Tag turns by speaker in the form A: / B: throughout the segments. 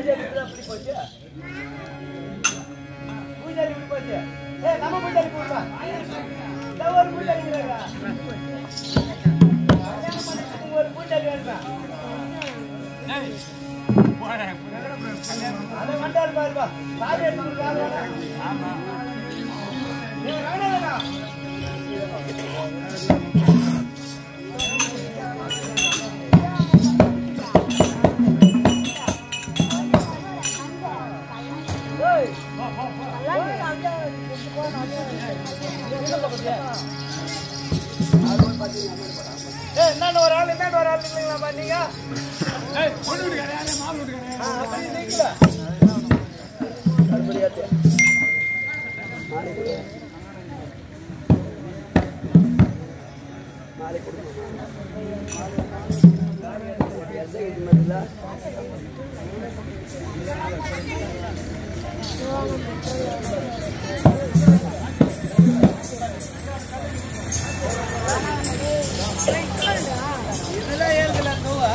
A: பூஜாரி இப்படி அப்படி போச்சு பூஜாரி இப்படி போச்சு ஏ நம்ம பூஜாரி போடுவா இந்த ஒரு பூஜாரி இருக்கிறாரா? கல்யாணம் பண்ணிக்கிறதுக்கு ஒரு பூஜாரி வேணுமா அதை வந்தாரு பாருப்பா சாவி எடுத்து கொடுக்காத ஏய், ரங்கநாதனா. ஏய், ஏய், இந்தாண்ட ஒரு ஆள் இந்தாண்ட ஒரு ஆள் இல்லைங்களாப்பா நீங்க ஆ, அப்படி நீங்களா அடுப்படியாத்தியா நாளைக்கு கொடுக்கணும் எஸ்ஐ இது மாதிரில இதெல்லாம் ஏறுதுல நோவா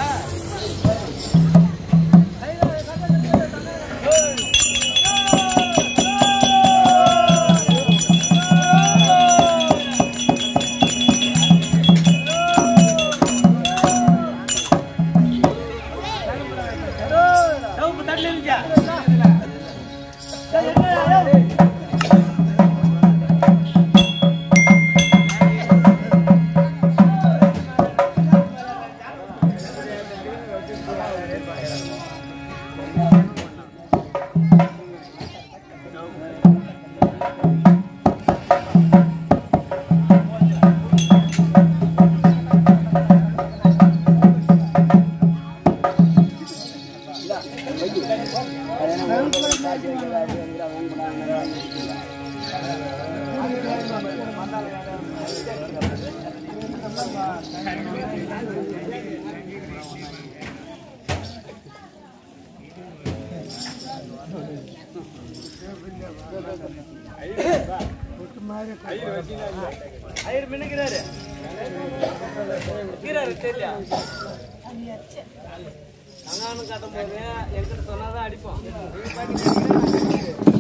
A: சவுப்பு தண்ணி இருந்துச்சா சரி, என்ன, ஏய். ஐயர் மின்னுக்கிறாரு இருக்கிறாரு தெரியல அங்கானு காட்டும் போது என்கிட்ட சொன்னாதான் அடிப்போம் நீங்க பாட்டுக்கு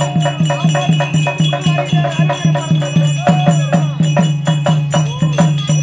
B: ஆ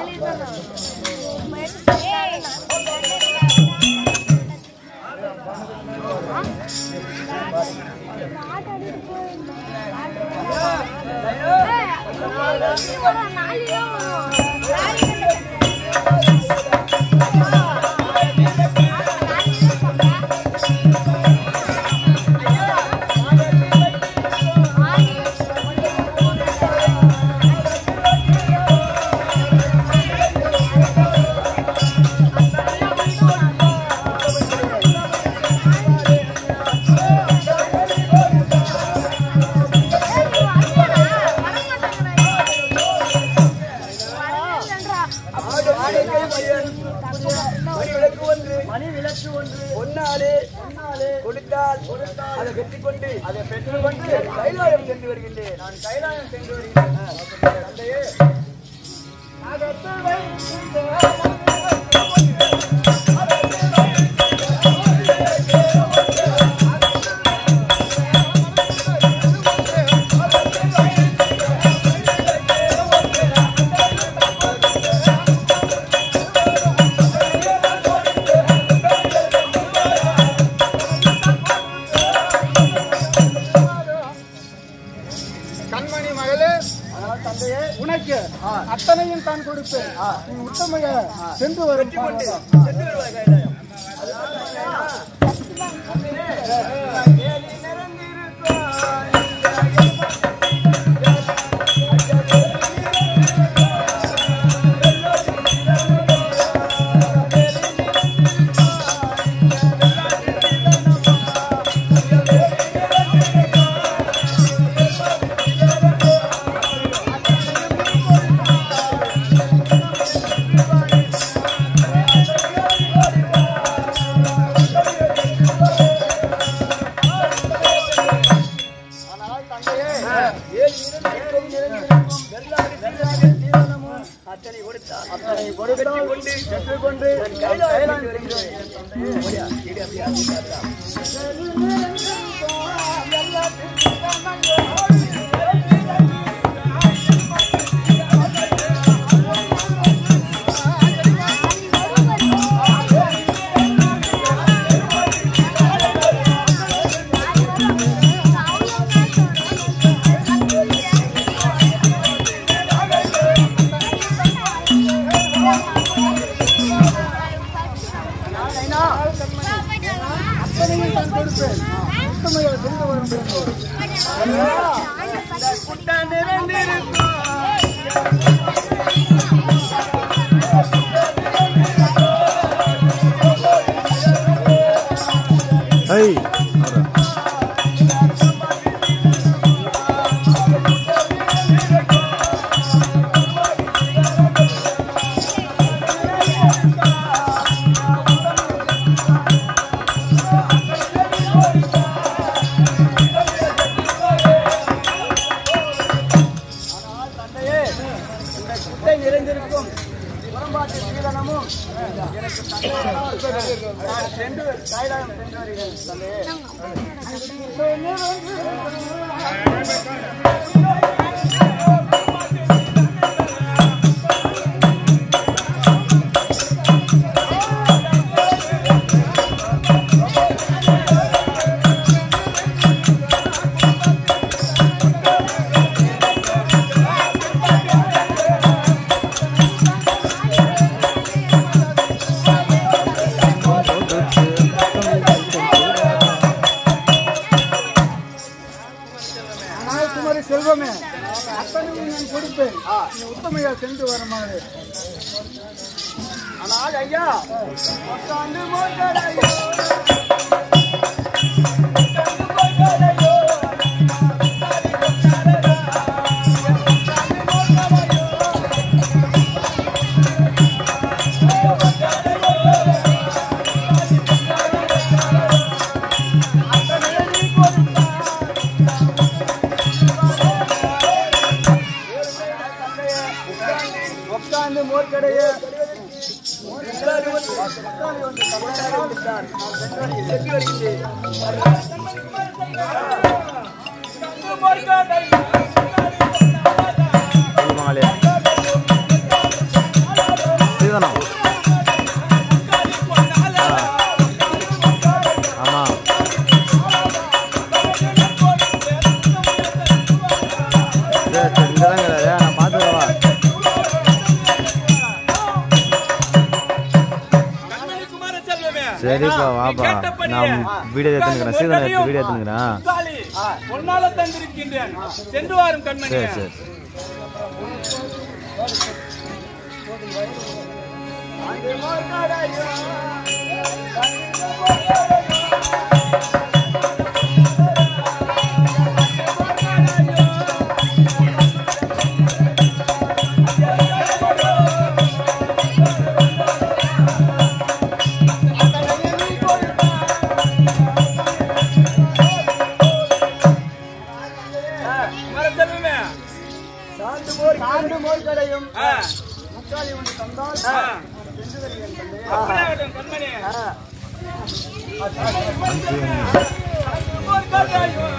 A: மணி விளக்கு ஒன்று மணி விளக்கு ஒன்று பொன்னாலே கொடுத்தால் அதை பெற்றுக் கொண்டு அதை பெற்றுக் கொண்டு கைலாயம் சென்று வருகின்றேன் நான் கைலாயம் சென்று வருகின்றேன் தந்தையே அகத்தில் வைத்திருந்த
B: கண்மணி மகளே
A: அதனால் தந்தையே
B: உனக்கு அத்தனையும் தான் கொடுப்பேன் நீ உத்தமைய சென்று வரும்
A: கொண்டு சென்று வருவாய் கைலாயம்
B: ஆனால் தந்தையே
A: ஏழு இரண்டு நிறைந்திருக்கும் வெள்ளாடு வெள்ளாடு தீவனமும் அத்தனை கொடுத்தார் அத்தனை கொடுத்தால் கொண்டு சென்று கொண்டு கைலாயம் வருகிறேன் தந்தையே அப்படியா இடி அப்படியா அப்படியா
B: அத்தனையும் தான் கொடுப்பேன் உத்தமைய சென்று வரும்
A: குட்டான் நிறைந்திருக்கும் ஆனால் தந்தையே இந்த குட்டை நிறைந்திருக்கும் புறம்பாட்டு சீதனமும் எனக்கு தந்தையால் நான் சென்று கைலாயம் சென்று வருகிறேன் தந்தையே
B: ஆனால் குமரி செல்வமே அத்தனையும் நான் கொடுப்பேன் நீ உத்தமையா சென்று வருமாறு
A: ஆனால் ஐயா உட்கார்ந்து மோட்டரையோ உட்கார்ந்து மோர்க்கடைய உட்கார்ந்து வந்து தமிழ்நாடு விட்டார் நான் சென்று வருகிறேன் மோர்க்கடை
C: சரிப்பா
D: நீ
C: வாப்பா
D: கேட்டபடியே
C: நான் வீடியோ எடுத்துக்கிறேன் சீதனை எடுத்து வீடியோ எடுத்துக்கிறேன்
D: முக்காலி, பொன்னால தந்திருக்கின்றேன் சென்று வாரும் கண்மணி
C: சரி சரி
D: மரத்தெருமே
A: சாந்து மோர் சாந்து மோர் கடையும்
D: ஆ,
A: முக்காலி ஒன்று தந்தால்
D: ஆ. அப்படியே ஆகட்டும், கண்மணி ஒரு கதையோ,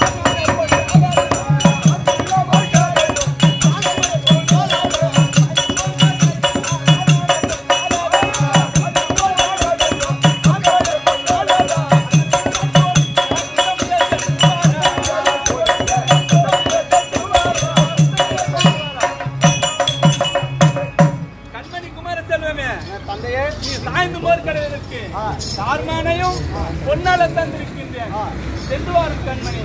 D: கண்மணி குமார செல்வமே
A: தந்தையே
D: நீ சாய்ந்து மோர் கடையிற்கு சார்மானையும் பொன்னால தந்திருக்கின்றேன் சென்று வாரும் கண்மணி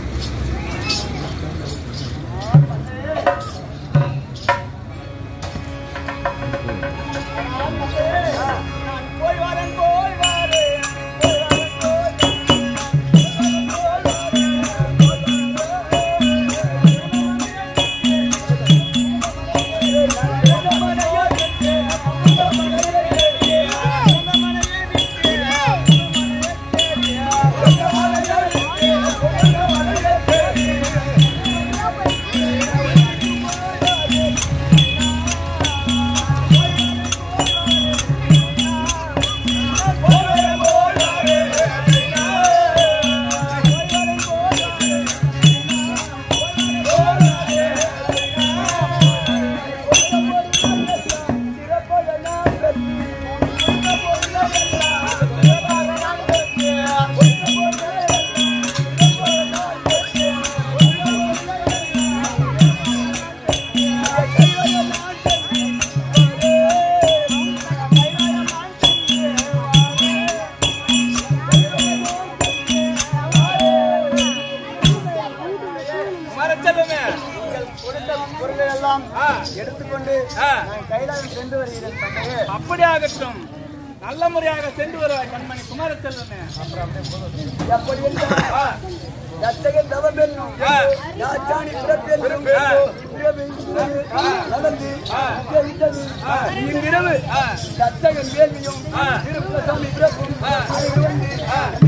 D: நான் போய் வரேன் போய் வரேன் குமார செல்வமே
A: கொடுத்த பொருள்கள் எல்லாம்
D: ஆ,
A: எடுத்துக்கொண்டு
D: ஆ.
A: நான் கைலாயம் சென்று வருகிறேன் தந்தையே
D: அப்படி ஆகட்டும் நல்ல முறையாக சென்று வருவாய் கண்மணி குமார செல்வமே
A: எப்படி என்றால் தத்தகன் தவம் என்னும்
D: ஆ.
A: யாச்சாணி பிறப்பென்னும்
D: ஆ.
A: இப்பிரவு இன்றிரவு நடந்து இட்டது இன்றிரவு
D: ஆ.
A: தத்தகன் வேள்வியும்
D: ஆ.
A: திருப்புலசாமி பிறப்பும்
D: ஆ.
A: அதை வந்து